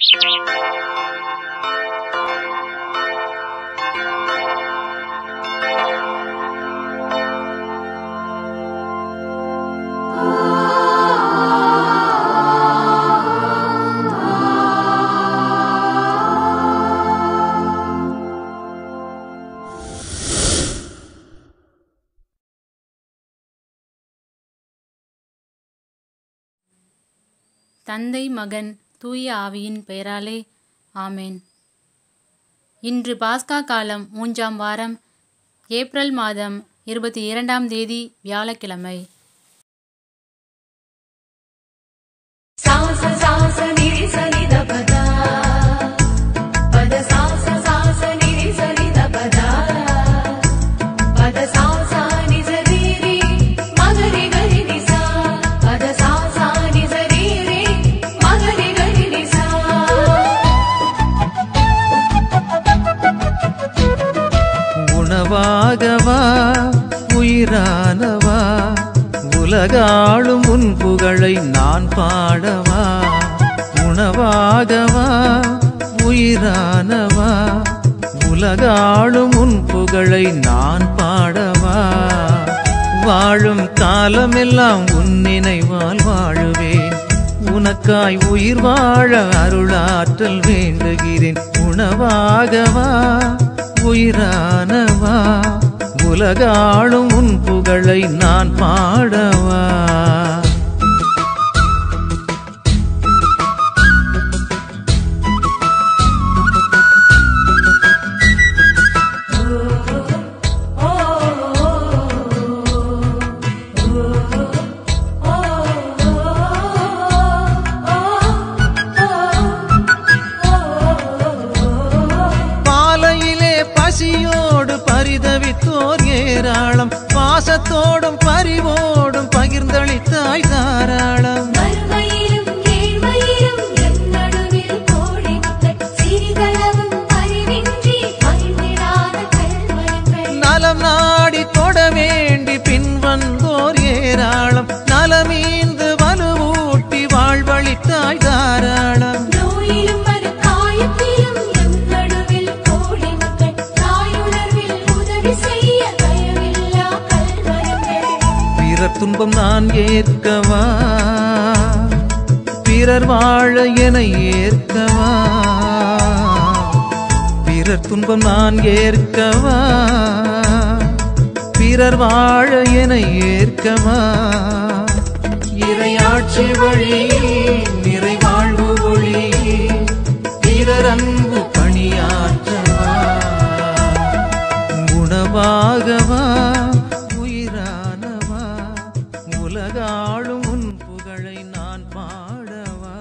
தந்தை மகன் தூய ஆவியின் பெயராலே ஆமேன் இன்று பாஸ்கா காலம் மூன்றாம் வாரம் ஏப்ரல் மாதம் இருபத்தி இரண்டாம் தேதி வியாழக்கிழமை ಸಾಸ ಸಾಸ ನಿರಿ ಸನಿದ ಪದ ಪದ ಸಾಸ ಸಾಸ ನಿರಿ ಸನಿದ ಪದ ಪದ ಸಾಸ ನಿಜ ರೀರಿ ಮಗರಿ ಗರಿ ನಿಸ ಪದ ಸಾಸ ನಿಜ ರೀರಿ ಮಗರಿ ಗರಿ ನಿಸ உணவாகவா உயிரானவா உலகாளும் உன் புகழை நான் பாடவா உணவாகவா உயிரானவா உலகாளும் உன் புகழை நான் பாடவா வாழும் காலமெல்லாம் உன் நினைவால் வாழுவேன் உனக்காய் உயிர் வாழ அருளாற்றல் வேண்டுகிறேன் உணவாகவா உயிரானவா உலகாளும் உன் புகழை நான் பாடவா பாலையிலே பசியோடு பரிதவித்தோர் ஏராளம் பாசத்தோடும் பரிவோடும் பகிர்ந்தளித்தாய் தாராளம் மறுமையிலும் ஏழ்மையிலும் என் நடுவில் கோடி மக்கள் சிறிதளவும் அறிவின்றி அறிந்திடாத கல்வர்கள் நலம் நாடி தொட வேண்டி பின் வந்தோர் ஏராளம் நலமீந்து வலுவூட்டி வாழ்வழித்தாய் தாராளம் நோயிலும் மறு காயத்திலும் எம் நடுவில் கோடி மக்கள் தாயுணர்வில் உதவி செய்ய தயவில்லா கல்வர்கள் பிறர் துன்பம் நான் ஏற்கவா பிறர் வாழ என ஏற்கவா பிறர் துன்பம் நான் ஏற்கவா பிறர் வாழ என ஏற்கவா இறையாட்சி வழி நிறைவாழ்வு ஒளி பிறர் அன்பு பணியாற்றவா உணவாகவா உயிரானவா உலகாளும் உன் புகழை நான் பாடவா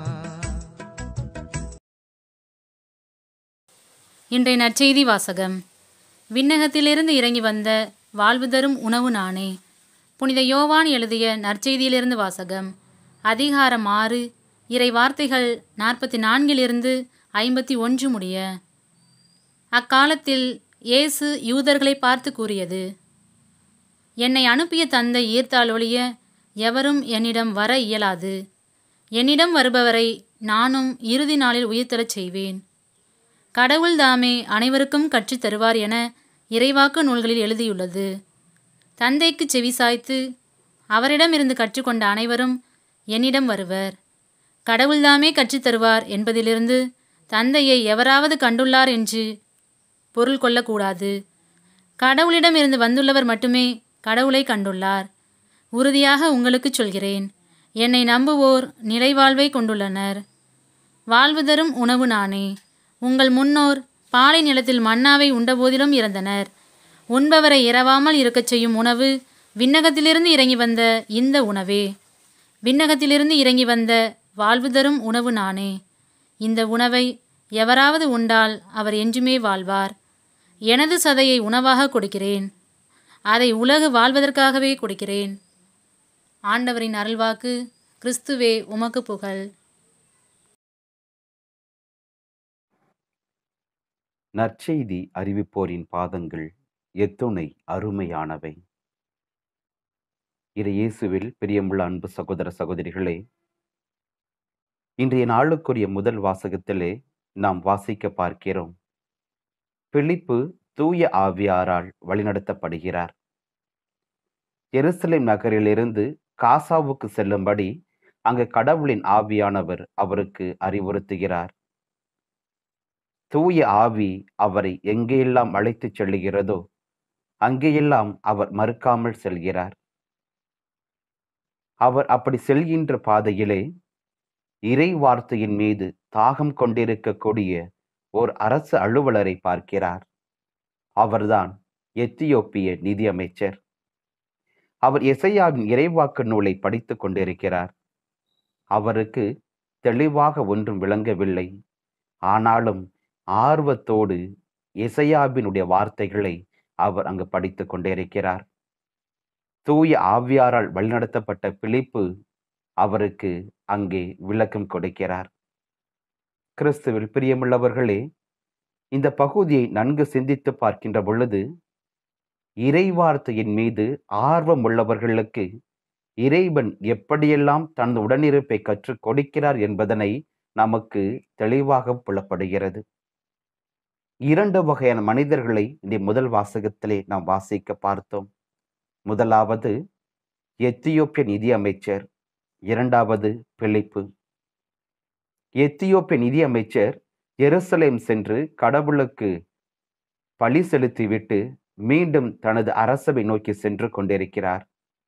இன்றைய நற்செய்தி வாசகம் விண்ணகத்திலிருந்து இறங்கி வந்த வாழ்வு தரும் உணவு நானே புனித யோவான் எழுதிய நற்செய்தியிலிருந்து வாசகம் அதிகாரம் ஆறு இறை வார்த்தைகள் நாற்பத்தி நான்கிலிருந்து ஐம்பத்தி ஒன்று முடிய அக்காலத்தில் இயேசு யூதர்களை பார்த்து கூறியது என்னை அனுப்பிய தந்தை ஈர்த்தால் ஒழிய எவரும் என்னிடம் வர இயலாது என்னிடம் வருபவரை நானும் இறுதி நாளில் உயிர்த்தெழச் செய்வேன் கடவுள் தாமே அனைவருக்கும் கற்றுத் தருவார் என இறைவாக்கு நூல்களில் எழுதியுள்ளது தந்தைக்கு செவிசாய்த்து அவரிடமிருந்து கற்றுக்கொண்ட அனைவரும் என்னிடம் வருவர் கடவுள்தாமே கற்றுத் தருவார் என்பதிலிருந்து தந்தையை எவராவது கண்டுள்ளார் என்று பொருள் கொள்ளக்கூடாது கடவுளிடமிருந்து வந்துள்ளவர் மட்டுமே கடவுளை கண்டுள்ளார் உறுதியாக உங்களுக்குச் சொல்கிறேன் என்னை நம்புவோர் நிலைவாழ்வை கொண்டுள்ளனர் வாழ்வு தரும் உணவு நானே உங்கள் முன்னோர் பாலை நிலத்தில் மன்னாவை உண்டபோதிலும் இறந்தனர் உண்பவரை இரவாமல் இருக்கச் செய்யும் உணவு விண்ணகத்திலிருந்து இறங்கி வந்த இந்த உணவே விண்ணகத்திலிருந்து இறங்கி வந்த வாழ்வு தரும் உணவு நானே இந்த உணவை எவராவது உண்டால் அவர் என்றுமே வாழ்வார் எனது சதையை உணவாக கொடுக்கிறேன் அதை உலகு வாழ்வதற்காகவே கொடுக்கிறேன் ஆண்டவரின் அருள்வாக்கு கிறிஸ்துவே உமக்கு புகழ் நற்செய்தி அறிவிப்போரின் பாதங்கள் எத்துணை அருமையானவை இது இயேசுவில் பிரியமுள்ள அன்பு சகோதர சகோதரிகளே இன்றைய நாளுக்குரிய முதல் வாசகத்திலே நாம் வாசிக்க பார்க்கிறோம் பிலிப்பு தூய ஆவியாரால் வழிநடத்தப்படுகிறார் எருசலேம் நகரிலிருந்து காசாவுக்கு செல்லும்படி அங்கு கடவுளின் ஆவியானவர் அவருக்கு அறிவுறுத்துகிறார் தூய ஆவி அவரை எங்கெல்லாம் அழைத்துச் செல்லுகிறதோ அங்கேயெல்லாம் அவர் மறுக்காமல் செல்கிறார் அவர் அப்படி செல்கின்ற பாதையிலே இறை வார்த்தையின் மீது தாகம் கொண்டிருக்கக்கூடிய ஓர் அரசு அலுவலரை பார்க்கிறார் அவர்தான் எத்தியோப்பிய நிதியமைச்சர் அவர் எசையாவின் இறைவாக்கு நூலை படித்துக் கொண்டிருக்கிறார் அவருக்கு தெளிவாக ஒன்றும் விளங்கவில்லை ஆனாலும் ஆர்வத்தோடு எசையாவினுடைய வார்த்தைகளை அவர் அங்கு படித்துக் கொண்டிருக்கிறார் தூய ஆவியாரால் வழிநடத்தப்பட்ட பிலிப்பு அவருக்கு அங்கே விளக்கம் கொடுக்கிறார் கிறிஸ்துவில் பிரியமுள்ளவர்களே இந்த பகுதியை நன்கு சிந்தித்து பார்க்கின்ற பொழுது இறைவார்த்தையின் மீது ஆர்வம் உள்ளவர்களுக்கு இறைவன் எப்படியெல்லாம் தனது உடனிருப்பை கற்றுக் கொடுக்கிறார் என்பதனை நமக்கு தெளிவாக புலப்படுகிறது இரண்டு வகையான மனிதர்களை இந்த முதல் வாசகத்திலே நாம் வாசிக்க பார்த்தோம் முதலாவது எத்தியோப்பிய நிதி அமைச்சர் இரண்டாவது பிலிப்பு எத்தியோப்பிய நிதி அமைச்சர் எருசலேம் சென்று கடவுளுக்கு பழி செலுத்திவிட்டு மீண்டும் தனது அரசவை நோக்கி சென்று கொண்டிருக்கிறார்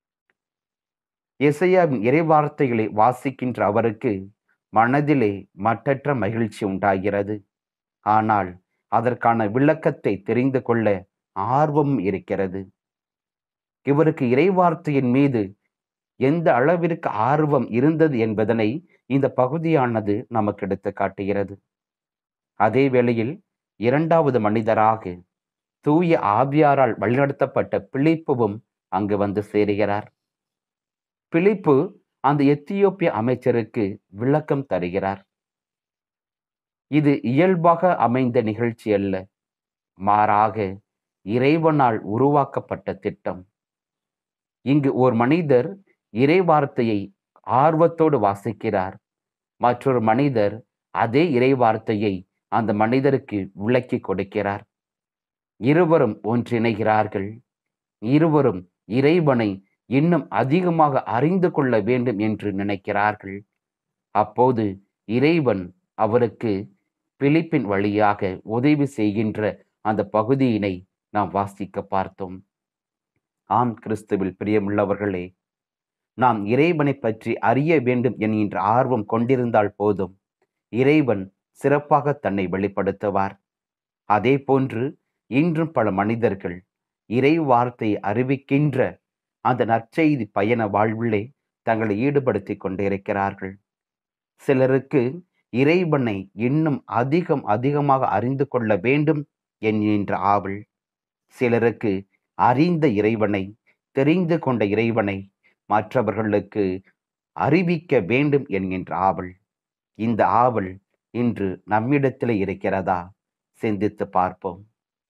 எசையாவின் இறைவார்த்தைகளை வாசிக்கின்ற அவருக்கு மனதிலே மட்டற்ற மகிழ்ச்சி உண்டாகிறது ஆனால் அதற்கான விளக்கத்தை தெரிந்து கொள்ள ஆர்வம் இருக்கிறது இவருக்கு இறைவார்த்தையின் மீது எந்த அளவிற்கு ஆர்வம் இருந்தது என்பதனை இந்த பகுதியானது நமக்கு எடுத்து காட்டுகிறது அதே வேளையில் இரண்டாவது மனிதராக தூய ஆவியாரால் வழிநடத்தப்பட்ட பிலிப்புவும் அங்கு வந்து சேருகிறார் பிலிப்பு அந்த எத்தியோப்பிய அமைச்சருக்கு விளக்கம் தருகிறார் இது இயல்பாக அமைந்த நிகழ்ச்சி அல்ல மாறாக இறைவனால் உருவாக்கப்பட்ட திட்டம் இங்கு ஒரு மனிதர் இறைவார்த்தையை ஆர்வத்தோடு வாசிக்கிறார் மற்றொரு மனிதர் அதே இறைவார்த்தையை அந்த மனிதருக்கு விளக்கி கொடுக்கிறார் இருவரும் ஒன்றிணைகிறார்கள் இருவரும் இறைவனை இன்னும் அதிகமாக அறிந்து கொள்ள வேண்டும் என்று நினைக்கிறார்கள் அப்போது இறைவன் அவருக்கு பிலிப்பின் வழியாக உதவி செய்கின்ற அந்த பகுதியினை நாம் வாசிக்க பார்த்தோம் ஆம் கிறிஸ்துவில் பிரியமுள்ளவர்களே நாம் இறைவனை பற்றி அறிய வேண்டும் என்கின்ற ஆர்வம் கொண்டிருந்தால் போதும் இறைவன் சிறப்பாக தன்னை வெளிப்படுத்துவார் அதே போன்று இன்றும் பல மனிதர்கள் இறை வார்த்தையை அறிவிக்கின்ற அந்த நற்செய்தி பயண வாழ்விலே தங்களை ஈடுபடுத்தி கொண்டிருக்கிறார்கள் சிலருக்கு இறைவனை இன்னும் அதிகம் அதிகமாக அறிந்து கொள்ள வேண்டும் என்கின்ற ஆவல் சிலருக்கு அறிந்த இறைவனை தெரிந்து கொண்ட இறைவனை மற்றவர்களுக்கு அறிவிக்க வேண்டும் என்கின்ற ஆவல் இந்த ஆவல் இன்று நம்மிடத்தில் இருக்கிறதா சிந்தித்து பார்ப்போம்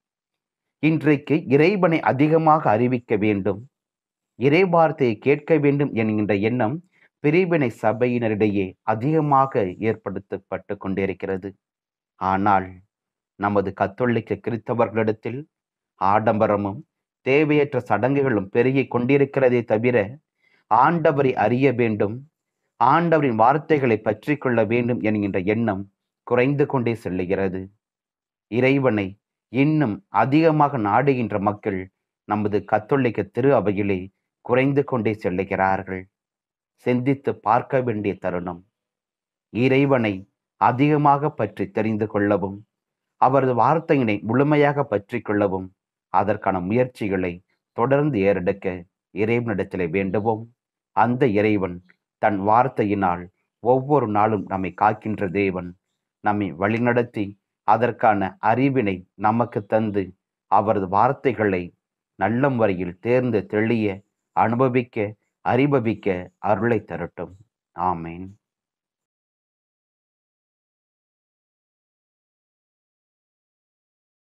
இன்றைக்கு இறைவனை அதிகமாக அறிவிக்க வேண்டும் இறைவார்த்தையை கேட்க வேண்டும் என்கின்ற எண்ணம் பிரிவினை சபையினரிடையே அதிகமாக ஏற்படுத்தப்பட்டு கொண்டிருக்கிறது ஆனால் நமது கத்தோலிக்க கிறிஸ்தவர்களிடத்தில் ஆடம்பரமும் தேவையற்ற சடங்குகளும் பெருகிக் கொண்டிருக்கிறதே தவிர ஆண்டவரை அறிய வேண்டும் ஆண்டவரின் வார்த்தைகளை பற்றி கொள்ள வேண்டும் என்கின்ற எண்ணம் குறைந்து கொண்டே செல்லுகிறது இறைவனை இன்னும் அதிகமாக நாடுகின்ற மக்கள் நமது கத்தோலிக்க திரு அவையிலே குறைந்து கொண்டே செல்லுகிறார்கள் சிந்தித்து பார்க்க வேண்டிய தருணம் இறைவனை அதிகமாக பற்றி தெரிந்து கொள்ளவும் அவரது வார்த்தையினை முழுமையாக பற்றி கொள்ளவும் அதற்கான முயற்சிகளை தொடர்ந்து ஏறெடுக்க இறைவனிடத்திலே வேண்டுவோம் அந்த இறைவன் தன் வார்த்தையினால் ஒவ்வொரு நாளும் நம்மை காக்கின்ற தேவன் நம்மை வழிநடத்தி அதற்கான அறிவினை நமக்கு தந்து அவரது வார்த்தைகளை நல்ல முறையில் தேர்ந்து தெளிய அனுபவிக்க அறிபவிக்க அருளை தரட்டும் ஆமேன்